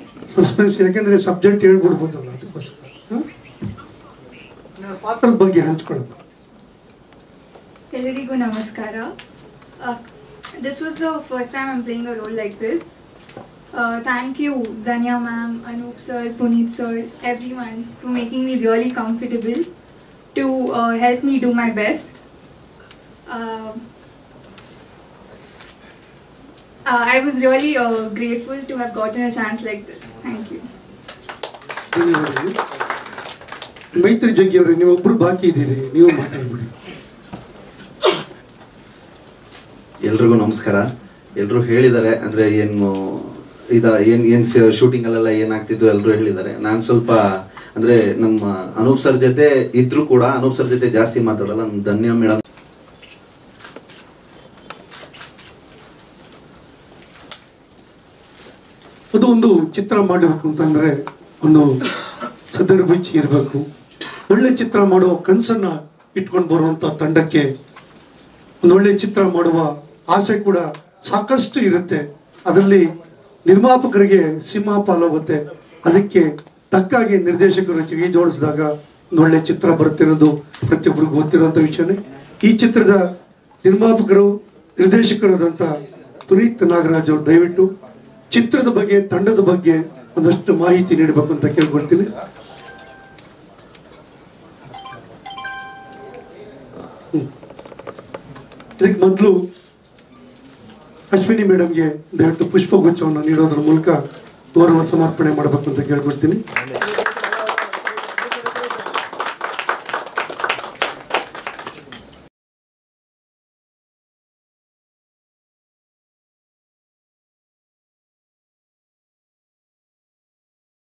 Suspense ಯಾಕೆಂದ್ರೆ subject ಹೇಳ್ಬಿಡ್ಬೋದಲ್ಲ ಅದಕ್ಕೋಸ್ಕರ ಹ? ನನ್ನ ಪಾತ್ರದ ಬಗ್ಗೆ ಹಂಚ್ಕೊಳ್ಳೋದು ಎಲ್ಲರಿಗೂ ನಮಸ್ಕಾರ this was the first time I'm playing a role like this thank you Dhanya ma'am Anoop sir Puneeth sir everyone for making me really comfortable to help me do my best I was really uh, grateful to have gotten a chance like this. Thank you. ಧನ್ಯವಾದಗಳು ಮೈತ್ರಿ ಜಗ್ಗಿಯವರೇ ನೀವೊಬ್ರು ಬಾಕಿ ಇದ್ದೀರಿ ನೀವು ಮಾತಾಡ್ಬಿಡಿ ಎಲ್ರಿಗೂ ನಮಸ್ಕಾರ ಎಲ್ಲರೂ ಹೇಳಿದ್ದಾರೆ ಅಂದರೆ ಏನು ಇದ ಏನು ಏನು ಶೂಟಿಂಗಲ್ಲೆಲ್ಲ ಏನಾಗ್ತಿದ್ದು ಎಲ್ಲರೂ ಹೇಳಿದ್ದಾರೆ ನಾನು ಸ್ವಲ್ಪ ಅಂದರೆ ನಮ್ಮ ಅನೂಪ್ ಸರ್ ಜೊತೆ ಇದ್ರೂ ಕೂಡ ಅನೂಪ್ ಸರ್ ಜೊತೆ ಜಾಸ್ತಿ ಮಾತಾಡಲ್ಲ ನಮ್ಮ ಧನ್ಯ ಮೇಡಮ್ ಅದು ಒಂದು ಚಿತ್ರ ಮಾಡಬೇಕು ಅಂತಂದ್ರೆ ಒಂದು ಸದರ್ಭುಚ್ಚಿ ಇರಬೇಕು ಒಳ್ಳೆ ಚಿತ್ರ ಮಾಡುವ ಕನಸನ್ನ ಇಟ್ಕೊಂಡು ಬರುವಂತ ತಂಡಕ್ಕೆ ಒಂದು ಒಳ್ಳೆ ಚಿತ್ರ ಮಾಡುವ ಆಸೆ ಕೂಡ ಸಾಕಷ್ಟು ಇರುತ್ತೆ ಅದರಲ್ಲಿ ನಿರ್ಮಾಪಕರಿಗೆ ಸಿಂಹ ಪಾಲಾಗುತ್ತೆ ಅದಕ್ಕೆ ತಕ್ಕಾಗಿ ನಿರ್ದೇಶಕರು ಕೈ ಜೋಡಿಸಿದಾಗ ಒಂದು ಒಳ್ಳೆ ಚಿತ್ರ ಬರುತ್ತಿರೋದು ಪ್ರತಿಯೊಬ್ಬರಿಗೂ ಗೊತ್ತಿರುವಂತ ವಿಷಯನೇ ಈ ಚಿತ್ರದ ನಿರ್ಮಾಪಕರು ನಿರ್ದೇಶಕರಾದಂಥ ಪುನೀತ್ ನಾಗರಾಜ್ ಅವರು ದಯವಿಟ್ಟು ಚಿತ್ರದ ಬಗ್ಗೆ ತಂಡದ ಬಗ್ಗೆ ಒಂದಷ್ಟು ಮಾಹಿತಿ ನೀಡಬೇಕು ಅಂತ ಕೇಳ್ಕೊಳ್ತೀನಿ ಹ್ಮ್. ಇದಕ್ಕೆ ಮೊದಲು ಅಶ್ವಿನಿ ಮೇಡಮ್ಗೆ ದಯವಿಟ್ಟು ಪುಷ್ಪಗುಚ್ಛವನ್ನು ನೀಡೋದ್ರ ಮೂಲಕ ಗೌರವ ಸಮರ್ಪಣೆ ಮಾಡಬೇಕು ಅಂತ ಕೇಳ್ಕೊಳ್ತೀನಿ